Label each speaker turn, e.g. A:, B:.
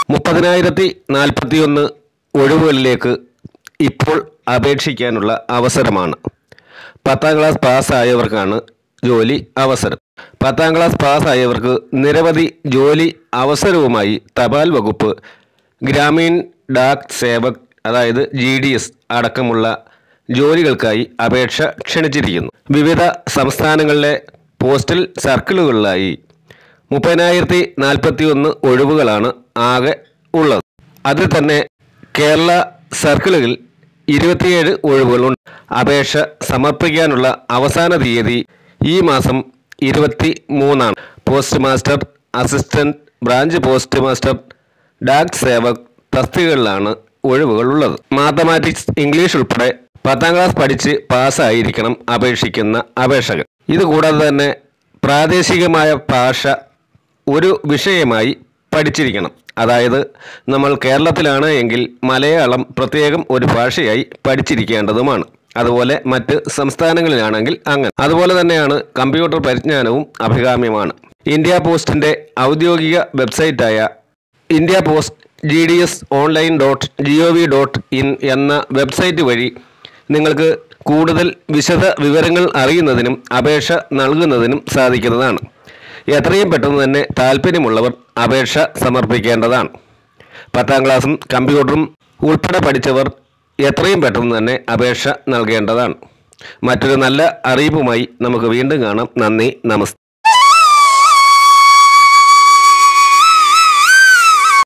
A: മുപ്പതിനായിരത്തി നാൽപ്പത്തിയൊന്ന് ഒഴിവുകളിലേക്ക് ഇപ്പോൾ അപേക്ഷിക്കാനുള്ള അവസരമാണ് പത്താം ക്ലാസ് പാസ്സായവർക്കാണ് ജോലി അവസരം പത്താം ക്ലാസ് പാസ്സായവർക്ക് നിരവധി ജോലി അവസരവുമായി തപാൽ വകുപ്പ് ഗ്രാമീൺ ഡാക് സേവക് അതായത് ജി ഡി എസ് അടക്കമുള്ള ജോലികൾക്കായി അപേക്ഷ ക്ഷണിച്ചിരിക്കുന്നു വിവിധ സംസ്ഥാനങ്ങളിലെ പോസ്റ്റൽ സർക്കിളുകളിലായി മുപ്പതിനായിരത്തി നാൽപ്പത്തി ഒന്ന് ഒഴിവുകളാണ് ആകെ ഉള്ളത് അതിൽ തന്നെ കേരള സർക്കിളുകളിൽ ഇരുപത്തിയേഴ് ഒഴിവുകളുണ്ട് അപേക്ഷ സമർപ്പിക്കാനുള്ള അവസാന തീയതി ഈ മാസം ഇരുപത്തി മൂന്നാണ് post master assistant branch post master Dak Sevak തസ്തികകളിലാണ് ഒഴിവുകളുള്ളത് മാത്തമാറ്റിക്സ് ഇംഗ്ലീഷ് ഉൾപ്പെടെ പത്താം ക്ലാസ് പഠിച്ച് പാസ്സായിരിക്കണം അപേക്ഷിക്കുന്ന അപേക്ഷകർ ഇതുകൂടാതെ തന്നെ പ്രാദേശികമായ ഭാഷ ഒരു വിഷയമായി പഠിച്ചിരിക്കണം അതായത് നമ്മൾ കേരളത്തിലാണ് എങ്കിൽ മലയാളം പ്രത്യേകം ഒരു ഭാഷയായി പഠിച്ചിരിക്കേണ്ടതുമാണ് അതുപോലെ മറ്റ് സംസ്ഥാനങ്ങളിലാണെങ്കിൽ അങ്ങനെ അതുപോലെ തന്നെയാണ് കമ്പ്യൂട്ടർ പരിജ്ഞാനവും അഭികാമ്യമാണ് ഇന്ത്യ പോസ്റ്റിൻ്റെ ഔദ്യോഗിക വെബ്സൈറ്റായ India post G D S online dot G O V dot in എന്ന വെബ്സൈറ്റ് വഴി നിങ്ങൾക്ക് കൂടുതൽ വിശദ വിവരങ്ങൾ അറിയുന്നതിനും അപേക്ഷ നൽകുന്നതിനും സാധിക്കുന്നതാണ് എത്രയും പെട്ടെന്ന് തന്നെ താല്പര്യമുള്ളവർ അപേക്ഷ സമർപ്പിക്കേണ്ടതാണ് പത്താം ക്ലാസ്സും കമ്പ്യൂട്ടറും ഉൾപ്പെടെ പഠിച്ചവർ എത്രയും പെട്ടെന്ന് തന്നെ അപേക്ഷ നൽകേണ്ടതാണ് മറ്റൊരു നല്ല അറിയിപ്പുമായി നമുക്ക് വീണ്ടും കാണാം നന്ദി നമസ്തേ